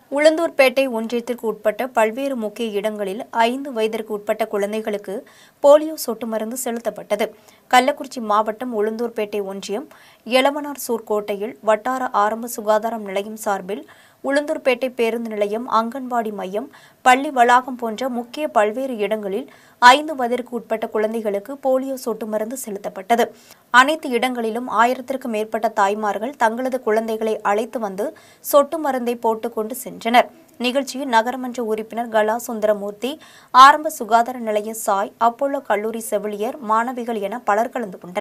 உளுந்தூர்பேட்டை ஒன்றியத்திற்கு உட்பட்ட பல்வேறு முக்கிய இடங்களில் ஐந்து வயதிற்கு உட்பட்ட குழந்தைகளுக்கு போலியோ சொட்டு மருந்து செலுத்தப்பட்டது கள்ளக்குறிச்சி மாவட்டம் உளுந்தூர்பேட்டை ஒன்றியம் எலவனார்சூர் கோட்டையில் வட்டார ஆரம்ப சுகாதாரம் நிலையம் சார்பில் உளுந்தூர்பேட்டை பேருந்து நிலையம் அங்கன்வாடி மையம் பள்ளி வளாகம் போன்ற முக்கிய பல்வேறு இடங்களில் ஐந்து வயதிற்கு உட்பட்ட குழந்தைகளுக்கு போலியோ சொட்டு மருந்து செலுத்தப்பட்டது அனைத்து இடங்களிலும் ஆயிரத்திற்கும் மேற்பட்ட தாய்மார்கள் தங்களது குழந்தைகளை அழைத்து வந்து சொட்டு மருந்தை போட்டுக்கொண்டு சென்றனர் நிகழ்ச்சியில் நகரமன்ற உறுப்பினர் கலா சுந்தரமூர்த்தி ஆரம்ப சுகாதார நிலைய சாய் அப்போலோ கல்லூரி செவிலியர் மாணவிகள் என பலர் கலந்து கொண்டனர்